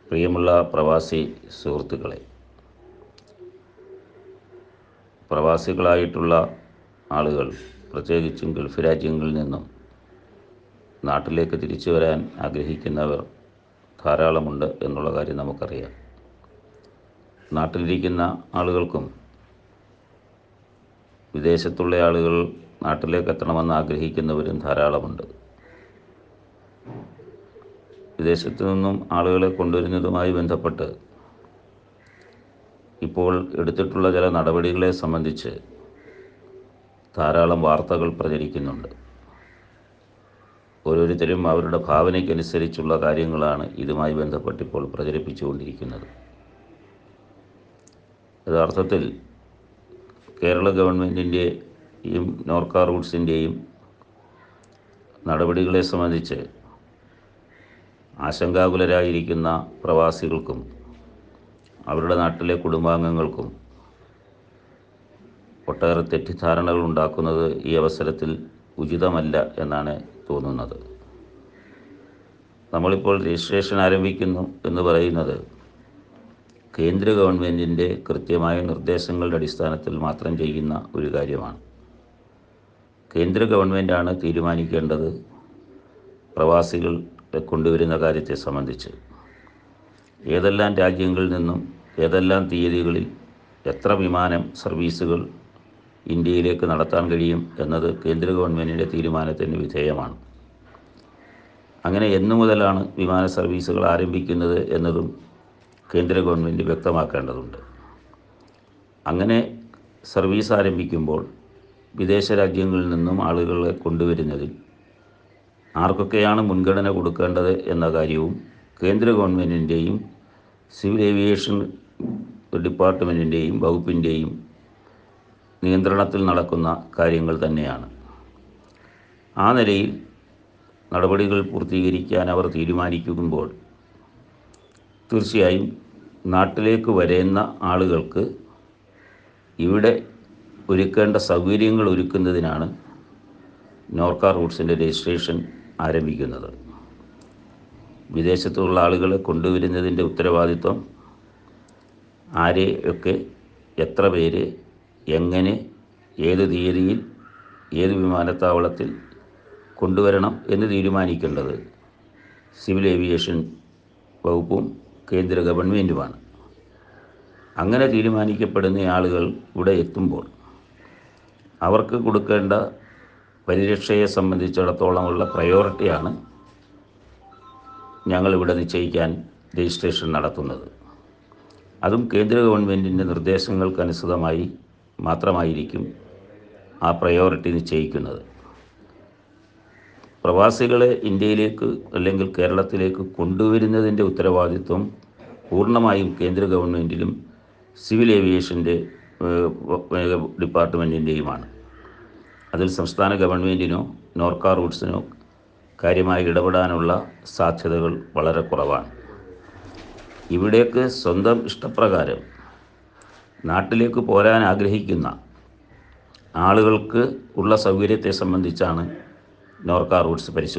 പ്രിയമുള്ള പ്രവാസി സുഹൃത്തുക്കളെ പ്രവാസികളായിട്ടുള്ള ആളുകൾ പ്രത്യേകിച്ചും ഗൾഫ് രാജ്യങ്ങളിൽ നിന്നും നാട്ടിലേക്ക് തിരിച്ചു വരാൻ ആഗ്രഹിക്കുന്നവർ ധാരാളമുണ്ട് എന്നുള്ള കാര്യം നമുക്കറിയാം നാട്ടിലിരിക്കുന്ന ആളുകൾക്കും വിദേശത്തുള്ള ആളുകൾ നാട്ടിലേക്ക് എത്തണമെന്ന് ആഗ്രഹിക്കുന്നവരും ധാരാളമുണ്ട് വിദേശത്തു നിന്നും ആളുകളെ കൊണ്ടുവരുന്നതുമായി ബന്ധപ്പെട്ട് ഇപ്പോൾ എടുത്തിട്ടുള്ള ചില നടപടികളെ സംബന്ധിച്ച് ധാരാളം വാർത്തകൾ പ്രചരിക്കുന്നുണ്ട് ഓരോരുത്തരും അവരുടെ ഭാവനയ്ക്കനുസരിച്ചുള്ള കാര്യങ്ങളാണ് ഇതുമായി ബന്ധപ്പെട്ട് ഇപ്പോൾ പ്രചരിപ്പിച്ചുകൊണ്ടിരിക്കുന്നത് യഥാർത്ഥത്തിൽ കേരള ഗവൺമെൻറ്റിൻ്റെയും നോർക്ക റൂട്ട്സിൻ്റെയും നടപടികളെ സംബന്ധിച്ച് ആശങ്കാകുലരായിരിക്കുന്ന പ്രവാസികൾക്കും അവരുടെ നാട്ടിലെ കുടുംബാംഗങ്ങൾക്കും ഒട്ടേറെ തെറ്റിദ്ധാരണകൾ ഉണ്ടാക്കുന്നത് ഈ അവസരത്തിൽ ഉചിതമല്ല എന്നാണ് തോന്നുന്നത് നമ്മളിപ്പോൾ രജിസ്ട്രേഷൻ ആരംഭിക്കുന്നു എന്ന് പറയുന്നത് കേന്ദ്ര ഗവൺമെൻറ്റിൻ്റെ കൃത്യമായ നിർദ്ദേശങ്ങളുടെ അടിസ്ഥാനത്തിൽ മാത്രം ചെയ്യുന്ന ഒരു കാര്യമാണ് കേന്ദ്ര ഗവൺമെൻറ്റാണ് തീരുമാനിക്കേണ്ടത് പ്രവാസികൾ കൊണ്ടുവരുന്ന കാര്യത്തെ സംബന്ധിച്ച് ഏതെല്ലാം രാജ്യങ്ങളിൽ നിന്നും ഏതെല്ലാം തീയതികളിൽ എത്ര വിമാനം സർവീസുകൾ ഇന്ത്യയിലേക്ക് നടത്താൻ കഴിയും എന്നത് കേന്ദ്ര ഗവൺമെൻറ്റിൻ്റെ തീരുമാനത്തിന് വിധേയമാണ് അങ്ങനെ എന്നു മുതലാണ് വിമാന സർവീസുകൾ ആരംഭിക്കുന്നത് എന്നതും കേന്ദ്ര ഗവൺമെൻറ് വ്യക്തമാക്കേണ്ടതുണ്ട് അങ്ങനെ സർവീസ് ആരംഭിക്കുമ്പോൾ വിദേശ രാജ്യങ്ങളിൽ നിന്നും ആളുകളെ കൊണ്ടുവരുന്നതിൽ ആർക്കൊക്കെയാണ് മുൻഗണന കൊടുക്കേണ്ടത് എന്ന കാര്യവും കേന്ദ്ര ഗവൺമെൻറ്റിൻ്റെയും സിവിൽ ഏവിയേഷൻ ഡിപ്പാർട്ട്മെൻറ്റിൻ്റെയും വകുപ്പിൻ്റെയും നിയന്ത്രണത്തിൽ നടക്കുന്ന കാര്യങ്ങൾ തന്നെയാണ് ആ നിലയിൽ നടപടികൾ പൂർത്തീകരിക്കാൻ അവർ തീരുമാനിക്കുമ്പോൾ തീർച്ചയായും നാട്ടിലേക്ക് വരുന്ന ആളുകൾക്ക് ഇവിടെ ഒരുക്കേണ്ട സൗകര്യങ്ങൾ ഒരുക്കുന്നതിനാണ് നോർക്ക റൂട്ട്സിൻ്റെ രജിസ്ട്രേഷൻ ആരംഭിക്കുന്നത് വിദേശത്തുള്ള ആളുകളെ കൊണ്ടുവരുന്നതിൻ്റെ ഉത്തരവാദിത്വം ആരെയൊക്കെ എത്ര പേര് എങ്ങനെ ഏത് തീയതിയിൽ ഏത് വിമാനത്താവളത്തിൽ കൊണ്ടുവരണം എന്ന് തീരുമാനിക്കേണ്ടത് സിവിൽ ഏവിയേഷൻ വകുപ്പും കേന്ദ്ര ഗവൺമെൻറ്റുമാണ് അങ്ങനെ തീരുമാനിക്കപ്പെടുന്ന ആളുകൾ ഇവിടെ എത്തുമ്പോൾ അവർക്ക് കൊടുക്കേണ്ട പരിരക്ഷയെ സംബന്ധിച്ചിടത്തോളമുള്ള പ്രയോറിറ്റിയാണ് ഞങ്ങളിവിടെ നിശ്ചയിക്കാൻ രജിസ്ട്രേഷൻ നടത്തുന്നത് അതും കേന്ദ്ര ഗവൺമെൻറ്റിൻ്റെ നിർദ്ദേശങ്ങൾക്കനുസൃതമായി മാത്രമായിരിക്കും ആ പ്രയോറിറ്റി നിശ്ചയിക്കുന്നത് പ്രവാസികളെ ഇന്ത്യയിലേക്ക് അല്ലെങ്കിൽ കേരളത്തിലേക്ക് കൊണ്ടുവരുന്നതിൻ്റെ ഉത്തരവാദിത്വം പൂർണ്ണമായും കേന്ദ്ര ഗവൺമെൻറ്റിലും സിവിൽ ഏവിയേഷൻ്റെ ഡിപ്പാർട്ട്മെൻറ്റിൻ്റെയുമാണ് അതിൽ സംസ്ഥാന ഗവൺമെൻറ്റിനോ നോർക്ക റൂട്ട്സിനോ കാര്യമായി ഇടപെടാനുള്ള സാധ്യതകൾ വളരെ കുറവാണ് ഇവിടേക്ക് സ്വന്തം ഇഷ്ടപ്രകാരം നാട്ടിലേക്ക് പോരാൻ ആഗ്രഹിക്കുന്ന ആളുകൾക്ക് ഉള്ള സൗകര്യത്തെ സംബന്ധിച്ചാണ് നോർക്ക റൂട്ട്സ് പരിശോധിക്കുന്നത്